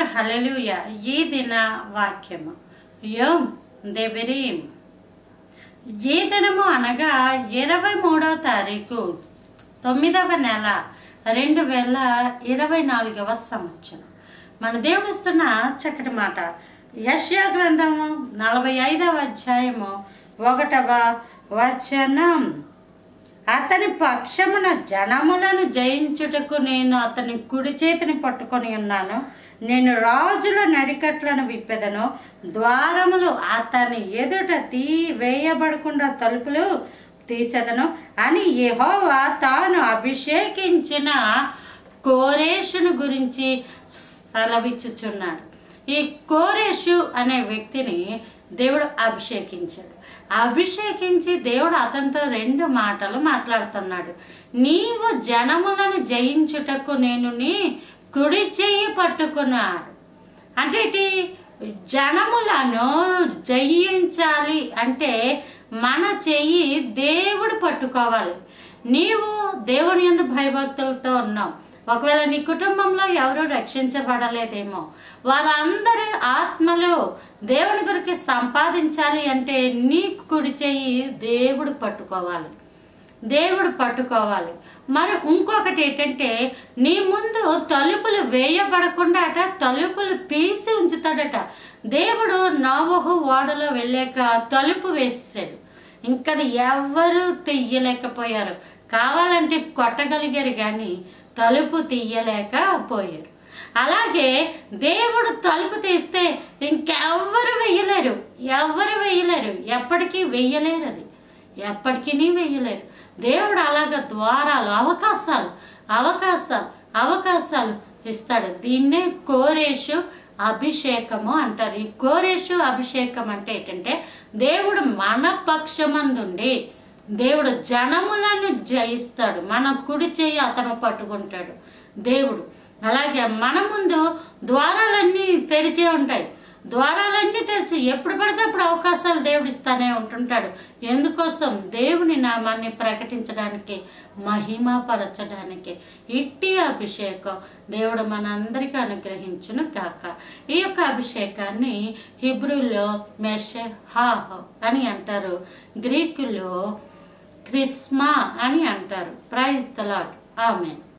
hallelujah ఈ దిన వాక్యము యోం దెబెరీం ఈ దినము అనగా ఇరవై మూడవ తారీఖు తొమ్మిదవ నెల రెండు వేల ఇరవై నాలుగవ సంవత్సరం మన దేవుడు ఇస్తున్న చక్కటి మాట యశ్యా గ్రంథము నలభై ఐదవ అధ్యాయము ఒకటవ వచనం అతని పక్షమున జనములను జయించుటకు నేను అతని కుడి చేతిని పట్టుకొని ఉన్నాను నేను రాజుల నడికట్లను విప్పెదను ద్వారములు అతని ఎదుట తీ వేయబడకుండా తలుపులు తీసేదను అని యెహోవా తాను అభిషేకించిన కోరేషును గురించి సెలవిచ్చుచున్నాడు ఈ కోరేషు అనే వ్యక్తిని దేవుడు అభిషేకించాడు అభిషేకించి దేవుడు అతనితో రెండు మాటలు మాట్లాడుతున్నాడు నీవు జనములను జయించుటకు నేను నీ కుడి చెయ్యి పట్టుకున్నాడు అంటే ఇటు జనములను జయించాలి అంటే మన చెయ్యి దేవుడు పట్టుకోవాలి నీవు దేవుని ఎందు భయభక్తులతో ఉన్నావు ఒకవేళ నీ కుటుంబంలో ఎవరు రక్షించబడలేదేమో వారందరి ఆత్మలు దేవుని గురికి సంపాదించాలి అంటే నీ కుడి చెయ్యి దేవుడు పట్టుకోవాలి దేవుడు పట్టుకోవాలి మరి ఇంకొకటి ఏంటంటే నీ ముందు తలుపులు వేయబడకుండా అట తలుపులు తీసి ఉంచుతాడట దేవుడు నోవహు ఓడలో వెళ్ళాక తలుపు వేసాడు ఇంకది ఎవరు తీయలేకపోయారు కావాలంటే కొట్టగలిగారు కానీ తలుపు తీయలేకపోయారు అలాగే దేవుడు తలుపు తీస్తే ఇంకెవ్వరు వెయ్యలేరు ఎవ్వరు వెయ్యలేరు ఎప్పటికీ వెయ్యలేరు అది ఎప్పటికీ వెయ్యలేరు దేవుడు అలాగ ద్వారాలు అవకాశాలు అవకాశాలు అవకాశాలు ఇస్తాడు దీన్నే కోరేషు అభిషేకము అంటారు ఈ కోరేషు అభిషేకం అంటే ఏంటంటే దేవుడు మన పక్షమందుండి దేవుడు జనములను జయిస్తాడు మన కుడి చేయి అతను పట్టుకుంటాడు దేవుడు అలాగే మన ముందు ద్వారాలన్నీ తెరిచే ఉంటాయి ద్వారాలన్నీ తెరిచి ఎప్పుడు పడితే అప్పుడు అవకాశాలు దేవుడు ఇస్తానే ఉంటుంటాడు ఎందుకోసం దేవుని నామాన్ని ప్రకటించడానికి మహిమపరచడానికి ఇట్టి అభిషేకం దేవుడు మనందరికీ అనుగ్రహించును కాక ఈ యొక్క అభిషేకాన్ని హిబ్రూలో మెష హాహ్ అని అంటారు గ్రీకులో క్రిస్మా అని అంటారు ప్రైజ్ ద లాడ్ ఆమెన్